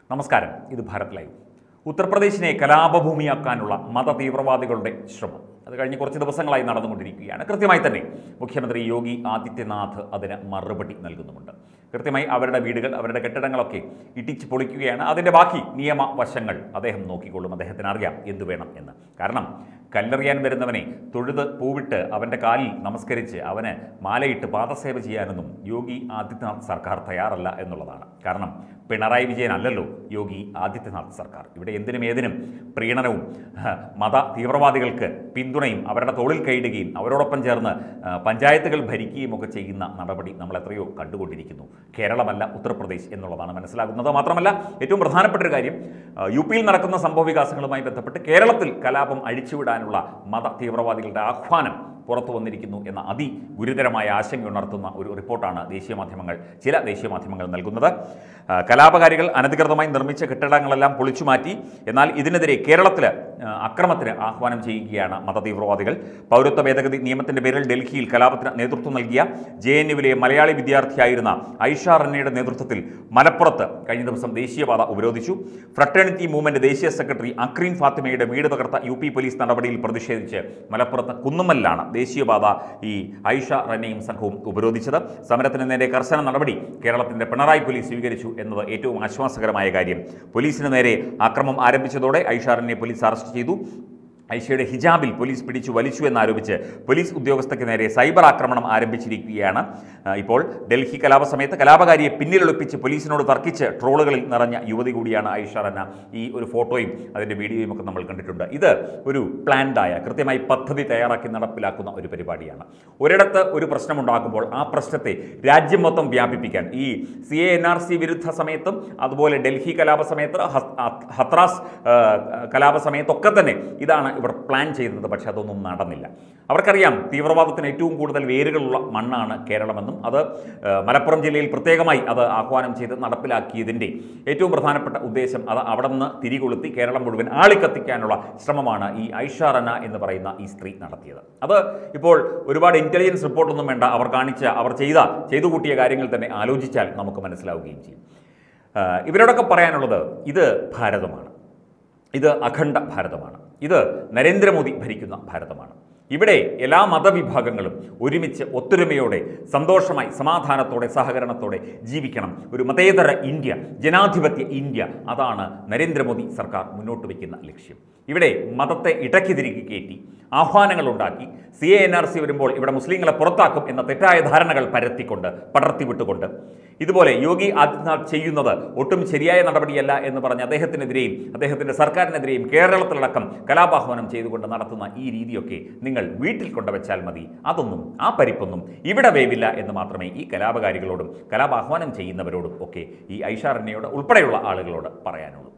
നമസ്കാരം ഇത് ഭാരത് ലൈവ് ഉത്തർപ്രദേശിനെ കലാപഭൂമിയാക്കാനുള്ള മത തീവ്രവാദികളുടെ ശ്രമം അത് കഴിഞ്ഞ് കുറച്ച് ദിവസങ്ങളായി നടന്നുകൊണ്ടിരിക്കുകയാണ് കൃത്യമായി തന്നെ മുഖ്യമന്ത്രി യോഗി ആദിത്യനാഥ് അതിന് മറുപടി നൽകുന്നുമുണ്ട് കൃത്യമായി അവരുടെ വീടുകൾ അവരുടെ കെട്ടിടങ്ങളൊക്കെ ഇടിച്ച് പൊളിക്കുകയാണ് അതിൻ്റെ ബാക്കി നിയമവശങ്ങൾ അദ്ദേഹം നോക്കിക്കൊള്ളും അദ്ദേഹത്തിന് അറിയാം എന്തു വേണം എന്ന് കാരണം കല്ലെറിയാൻ വരുന്നവനെ തൊഴുത് പൂവിട്ട് അവൻ്റെ കാലിൽ നമസ്കരിച്ച് അവന് മാലയിട്ട് പാദസേവ ചെയ്യാനൊന്നും യോഗി ആദിത്യനാഥ് സർക്കാർ തയ്യാറല്ല എന്നുള്ളതാണ് കാരണം പിണറായി വിജയൻ അല്ലല്ലോ യോഗി ആദിത്യനാഥ് സർക്കാർ ഇവിടെ എന്തിനും ഏതിനും പ്രീണനവും ഹ, മത തീവ്രവാദികൾക്ക് പിന്തുണയും അവരുടെ തോളിൽ കൈയിടുകയും അവരോടൊപ്പം ചേർന്ന് ആ, പഞ്ചായത്തുകൾ ഭരിക്കുകയും ഒക്കെ ചെയ്യുന്ന നടപടി നമ്മൾ എത്രയോ കണ്ടുകൊണ്ടിരിക്കുന്നു കേരളമല്ല ഉത്തർപ്രദേശ് എന്നുള്ളതാണ് മനസ്സിലാകുന്നത് മാത്രമല്ല ഏറ്റവും പ്രധാനപ്പെട്ട ഒരു കാര്യം ആ, യു പിയിൽ നടക്കുന്ന സംഭവ വികാസങ്ങളുമായി ബന്ധപ്പെട്ട് കേരളത്തിൽ കലാപം അഴിച്ചുവിടാനുള്ള മത തീവ്രവാദികളുടെ ആഹ്വാനം പുറത്തു വന്നിരിക്കുന്നു എന്ന അതിഗുരുതരമായ ആശങ്ക ഉണർത്തുന്ന ഒരു റിപ്പോർട്ടാണ് ദേശീയ മാധ്യമങ്ങൾ ചില ദേശീയ മാധ്യമങ്ങൾ നൽകുന്നത് ആ, കലാപകാരികൾ അനധികൃതമായി നിർമ്മിച്ച കെട്ടിടങ്ങളെല്ലാം പൊളിച്ചു മാറ്റി എന്നാൽ ഇതിനെതിരെ കേരളത്തിൽ ആ, അക്രമത്തിന് ആഹ്വാനം ചെയ്യുകയാണ് മതതീവ്രവാദികൾ പൗരത്വ ഭേദഗതി നിയമത്തിന്റെ പേരിൽ ഡൽഹിയിൽ കലാപത്തിന് നേതൃത്വം നൽകിയ ജെ എൻ യുവിലെ മലയാളി വിദ്യാർത്ഥിയായിരുന്ന ഐഷ റന്നയുടെ നേതൃത്വത്തിൽ മലപ്പുറത്ത് കഴിഞ്ഞ ദിവസം ദേശീയപാത ഉപരോധിച്ചു ഫ്രട്ടേണിറ്റി മൂവ്മെന്റ് ദേശീയ സെക്രട്ടറി അക്രീൻ ഫാത്തിമയുടെ വീട് തകർത്ത യു പി പോലീസ് നടപടിയിൽ പ്രതിഷേധിച്ച് മലപ്പുറത്ത് കുന്നുമ്മലിലാണ് ദേശീയപാത ഈ ഐഷ റന്നയും സംഘവും ഉപരോധിച്ചത് സമരത്തിന് നേരെ കർശന നടപടി കേരളത്തിന്റെ പിണറായി പോലീസ് സ്വീകരിച്ചു എന്നത് ഏറ്റവും ആശ്വാസകരമായ കാര്യം പോലീസിന് നേരെ ആക്രമം ആരംഭിച്ചതോടെ ഐഷ റന്നെ പോലീസ് അറസ്റ്റ് ചെയ്തു ഐഷയുടെ ഹിജാബിൽ പോലീസ് പിടിച്ചു വലിച്ചു എന്നാരോപിച്ച് പോലീസ് ഉദ്യോഗസ്ഥയ്ക്ക് നേരെ സൈബർ ആക്രമണം ആരംഭിച്ചിരിക്കുകയാണ് ആ, ഇപ്പോൾ ഡൽഹി കലാപ സമയത്ത് കലാപകാരിയെ പിന്നിലൊളിപ്പിച്ച് പോലീസിനോട് തർക്കിച്ച് ട്രോളുകളിൽ നിറഞ്ഞ യുവതി കൂടിയാണ് ഐഷ റന്ന ഈ ഒരു ഫോട്ടോയും അതിൻ്റെ വീഡിയോയും ഒക്കെ നമ്മൾ കണ്ടിട്ടുണ്ട് ഇത് ഒരു പ്ലാൻഡായ കൃത്യമായി പദ്ധതി തയ്യാറാക്കി നടപ്പിലാക്കുന്ന ഒരു പരിപാടിയാണ് ഒരിടത്ത് ഒരു പ്രശ്നമുണ്ടാകുമ്പോൾ ആ പ്രശ്നത്തെ രാജ്യം മൊത്തം വ്യാപിപ്പിക്കാൻ ഈ C A N R C വിരുദ്ധ സമയത്തും അതുപോലെ ഡൽഹി കലാപ സമയത്ത് ഹസ്- ഹ- ഹത്രാസ് ആ, കലാപ സമയത്തൊക്കെ തന്നെ ഇതാണ് ഇവർ പ്ലാൻ ചെയ്യുന്നത് പക്ഷേ അതൊന്നും നടന്നില്ല അവർക്കറിയാം തീവ്രവാദത്തിന് ഏറ്റവും കൂടുതൽ വേരുകളുള്ള മണ്ണാണ് കേരളമെന്നും അത് ആ, മലപ്പുറം ജില്ലയിൽ പ്രത്യേകമായി അത് ആഹ്വാനം ചെയ്ത് നടപ്പിലാക്കിയതിൻ്റെ ഏറ്റവും പ്രധാനപ്പെട്ട ഉദ്ദേശം അത് അവിടെ നിന്ന് തിരികൊളുത്തി കേരളം മുഴുവൻ ആളിക്കത്തിക്കാനുള്ള ശ്രമമാണ് ഈ ഐഷ റന എന്ന് പറയുന്ന ഈ സ്ത്രീ നടത്തിയത് അത് ഇപ്പോൾ ഒരുപാട് ഇന്റലിജൻസ് റിപ്പോർട്ടൊന്നും വേണ്ട അവർ കാണിച്ച അവർ ചെയ്ത ചെയ്തു കൂട്ടിയ കാര്യങ്ങൾ തന്നെ ആലോചിച്ചാൽ നമുക്ക് മനസ്സിലാവുകയും ചെയ്യും ആ, ഇവരോടൊക്കെ പറയാനുള്ളത് ഇത് ഭാരതമാണ് ഇത് അഖണ്ഡ ഭാരതമാണ് ഇത് നരേന്ദ്രമോദി ഭരിക്കുന്ന ഭാരതമാണ് ഇവിടെ എല്ലാ മതവിഭാഗങ്ങളും ഒരുമിച്ച് ഒത്തൊരുമയോടെ സന്തോഷമായി സമാധാനത്തോടെ സഹകരണത്തോടെ ജീവിക്കണം ഒരു മതേതര ഇന്ത്യ ജനാധിപത്യ ഇന്ത്യ അതാണ് നരേന്ദ്രമോദി സർക്കാർ മുന്നോട്ട് വയ്ക്കുന്ന ലക്ഷ്യം ഇവിടെ മതത്തെ ഇടയ്ക്ക് തിരികെ കയറ്റി ആഹ്വാനങ്ങൾ ഉണ്ടാക്കി C A N R C വരുമ്പോൾ ഇവിടെ മുസ്ലിങ്ങളെ പുറത്താക്കും എന്ന തെറ്റായ ധാരണകൾ പരത്തിക്കൊണ്ട് പടർത്തിവിട്ടുകൊണ്ട് ഇതുപോലെ യോഗി ആദിത്യനാഥ് ചെയ്യുന്നത് ഒട്ടും ശരിയായ നടപടിയല്ല എന്ന് പറഞ്ഞ് അദ്ദേഹത്തിനെതിരെയും അദ്ദേഹത്തിൻ്റെ സർക്കാരിനെതിരെയും കേരളത്തിലടക്കം കലാപാഹ്വാനം ചെയ്തുകൊണ്ട് നടത്തുന്ന ഈ രീതിയൊക്കെ നിങ്ങൾ വീട്ടിൽ കൊണ്ടുവച്ചാൽ മതി അതൊന്നും ആ പരിപ്പൊന്നും ഇവിടെ വേവില്ല എന്ന് മാത്രമേ ഈ കലാപകാരികളോടും കലാപാഹ്വാനം ചെയ്യുന്നവരോടും ഒക്കെ ഈ ഐഷാരണ്യയോട് ഉൾപ്പെടെയുള്ള ആളുകളോട് പറയാനുള്ളൂ